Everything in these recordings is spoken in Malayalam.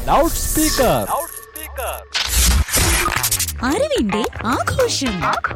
ലൗഡ് സ്പീക്കർ അറിവിന്റെ ആഘോഷം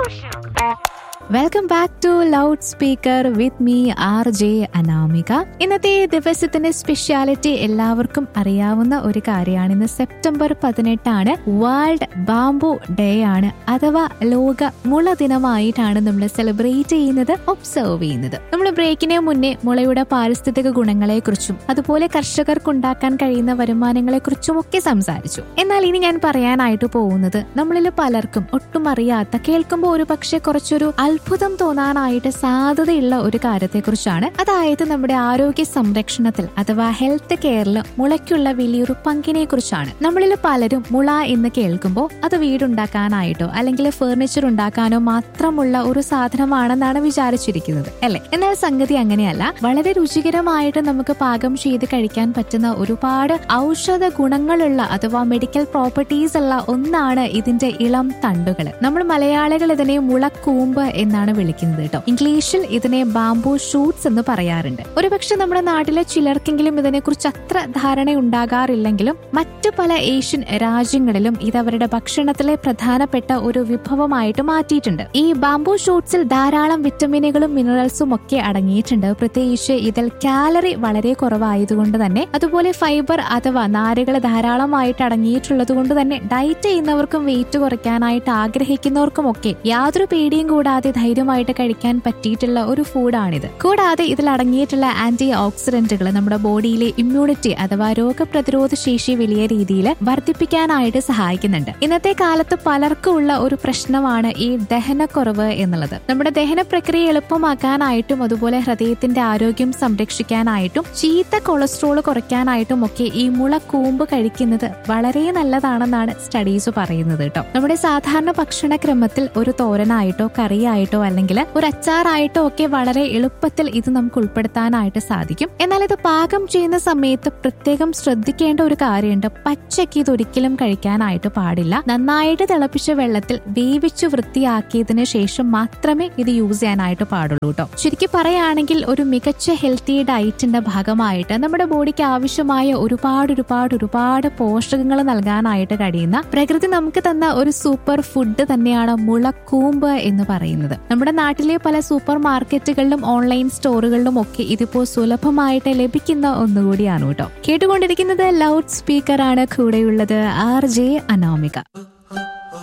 welcome back to loud speaker with me R J Anamika ഇന്നത്തെ ദിവസത്തിന്റെ സ്പെഷ്യാലിറ്റി എല്ലാവർക്കും അറിയാവുന്ന ഒരു കാര്യമാണ് ഇന്ന് സെപ്റ്റംബർ പതിനെട്ടാണ് വേൾഡ് ബാംബു ഡേ ആണ് അഥവാ ലോക മുള ദിനമായിട്ടാണ് നമ്മൾ സെലിബ്രേറ്റ് ചെയ്യുന്നത് ഒബ്സർവ് ചെയ്യുന്നത് നമ്മൾ ബ്രേക്കിന് മുന്നേ മുളയുടെ പാരിസ്ഥിതിക ഗുണങ്ങളെക്കുറിച്ചും അതുപോലെ കർഷകർക്കുണ്ടാക്കാൻ കഴിയുന്ന വരുമാനങ്ങളെക്കുറിച്ചും ഒക്കെ സംസാരിച്ചു എന്നാൽ ഇനി ഞാൻ പറയാനായിട്ട് പോകുന്നത് നമ്മളിൽ പലർക്കും ഒട്ടും അറിയാത്ത കേൾക്കുമ്പോൾ ഒരു പക്ഷെ കുറച്ചൊരു അത്ഭുതം തോന്നാനായിട്ട് സാധ്യതയുള്ള ഒരു കാര്യത്തെക്കുറിച്ചാണ് അതായത് നമ്മുടെ ആരോഗ്യ സംരക്ഷണത്തിൽ അഥവാ ഹെൽത്ത് കെയറിൽ മുളയ്ക്കുള്ള വലിയൊരു പങ്കിനെ കുറിച്ചാണ് നമ്മളിൽ പലരും മുള എന്ന് കേൾക്കുമ്പോൾ അത് വീടുണ്ടാക്കാനായിട്ടോ അല്ലെങ്കിൽ ഫർണിച്ചർ ഉണ്ടാക്കാനോ മാത്രമുള്ള ഒരു സാധനമാണെന്നാണ് വിചാരിച്ചിരിക്കുന്നത് അല്ലെ എന്നാൽ സംഗതി അങ്ങനെയല്ല വളരെ രുചികരമായിട്ട് നമുക്ക് പാകം ചെയ്ത് കഴിക്കാൻ പറ്റുന്ന ഒരുപാട് ഔഷധ ഗുണങ്ങളുള്ള അഥവാ മെഡിക്കൽ പ്രോപ്പർട്ടീസ് ഉള്ള ഒന്നാണ് ഇതിന്റെ ഇളം തണ്ടുകൾ നമ്മൾ മലയാളികൾ ഇതിനെ മുളക്കൂമ്പ് എന്നാണ് വിളിക്കുന്നത് കേട്ടോ ഇംഗ്ലീഷിൽ ഇതിനെ ബാംബു ഷൂട്ട്സ് എന്ന് പറയാറുണ്ട് ഒരുപക്ഷെ നമ്മുടെ നാട്ടിലെ ചിലർക്കെങ്കിലും ഇതിനെക്കുറിച്ച് അത്ര ധാരണ ഉണ്ടാകാറില്ലെങ്കിലും മറ്റു പല ഏഷ്യൻ രാജ്യങ്ങളിലും ഇത് അവരുടെ ഭക്ഷണത്തിലെ പ്രധാനപ്പെട്ട ഒരു വിഭവമായിട്ട് മാറ്റിയിട്ടുണ്ട് ഈ ബാംബു ഷൂട്ട്സിൽ ധാരാളം വിറ്റമിനുകളും മിനറൽസും ഒക്കെ അടങ്ങിയിട്ടുണ്ട് പ്രത്യേകിച്ച് ഇതിൽ കാലറി വളരെ കുറവായതുകൊണ്ട് തന്നെ അതുപോലെ ഫൈബർ അഥവാ നാരുകൾ ധാരാളമായിട്ട് അടങ്ങിയിട്ടുള്ളത് കൊണ്ട് തന്നെ ഡയറ്റ് ചെയ്യുന്നവർക്കും വെയിറ്റ് കുറയ്ക്കാനായിട്ട് ആഗ്രഹിക്കുന്നവർക്കും ഒക്കെ യാതൊരു പേടിയും കൂടാതെ ധൈര്യമായിട്ട് കഴിക്കാൻ പറ്റിയിട്ടുള്ള ഒരു ഫുഡാണിത് കൂടാതെ ഇതിൽ അടങ്ങിയിട്ടുള്ള ആന്റി ഓക്സിഡന്റുകൾ നമ്മുടെ ബോഡിയിലെ ഇമ്മ്യൂണിറ്റി അഥവാ രോഗപ്രതിരോധ ശേഷി വലിയ രീതിയിൽ വർദ്ധിപ്പിക്കാനായിട്ട് സഹായിക്കുന്നുണ്ട് ഇന്നത്തെ കാലത്ത് പലർക്കും ഉള്ള ഒരു പ്രശ്നമാണ് ഈ ദഹനക്കുറവ് എന്നുള്ളത് നമ്മുടെ ദഹന പ്രക്രിയ എളുപ്പമാക്കാനായിട്ടും അതുപോലെ ഹൃദയത്തിന്റെ ആരോഗ്യം സംരക്ഷിക്കാനായിട്ടും ചീത്ത കൊളസ്ട്രോൾ കുറയ്ക്കാനായിട്ടും ഒക്കെ ഈ മുള കൂമ്പ് കഴിക്കുന്നത് വളരെ നല്ലതാണെന്നാണ് സ്റ്റഡീസ് പറയുന്നത് കേട്ടോ നമ്മുടെ സാധാരണ ഭക്ഷണക്രമത്തിൽ ഒരു തോരനായിട്ടോ കറിയായിട്ടോ അല്ലെങ്കിൽ ഒരു അച്ചാറായിട്ടോ ഒക്കെ വളരെ എളുപ്പത്തിൽ ഇത് നമുക്ക് ഉൾപ്പെടുത്താനായിട്ട് സാധിക്കും എന്നാൽ ഇത് പാകം ചെയ്യുന്ന സമയത്ത് പ്രത്യേകം ശ്രദ്ധിക്കേണ്ട ഒരു കാര്യമുണ്ട് പച്ചയ്ക്ക് ഇത് ഒരിക്കലും കഴിക്കാനായിട്ട് പാടില്ല നന്നായിട്ട് തിളപ്പിച്ച വെള്ളത്തിൽ വേവിച്ച് വൃത്തിയാക്കിയതിന് ശേഷം മാത്രമേ ഇത് യൂസ് ചെയ്യാനായിട്ട് പാടുള്ളൂ കേട്ടോ ശരിക്കും പറയുകയാണെങ്കിൽ ഒരു മികച്ച ഹെൽത്തി ഡയറ്റിന്റെ ഭാഗമായിട്ട് നമ്മുടെ ബോഡിക്ക് ആവശ്യമായ ഒരുപാട് ഒരുപാട് ഒരുപാട് പോഷകങ്ങൾ നൽകാനായിട്ട് കഴിയുന്ന പ്രകൃതി നമുക്ക് തന്ന ഒരു സൂപ്പർ ഫുഡ് തന്നെയാണ് മുളക്കൂമ്പ് എന്ന് പറയുന്നത് നമ്മുടെ നാട്ടിലെ പല സൂപ്പർ മാർക്കറ്റുകളിലും ഓൺലൈൻ സ്റ്റോറുകളിലും ഒക്കെ ഇതിപ്പോ സുലഭമായിട്ട് ലഭിക്കുന്ന ഒന്നുകൂടിയാണ് കേട്ടോ കേട്ടുകൊണ്ടിരിക്കുന്നത് ലൗഡ് സ്പീക്കറാണ് കൂടെയുള്ളത് ആർ ജെ അനാമിക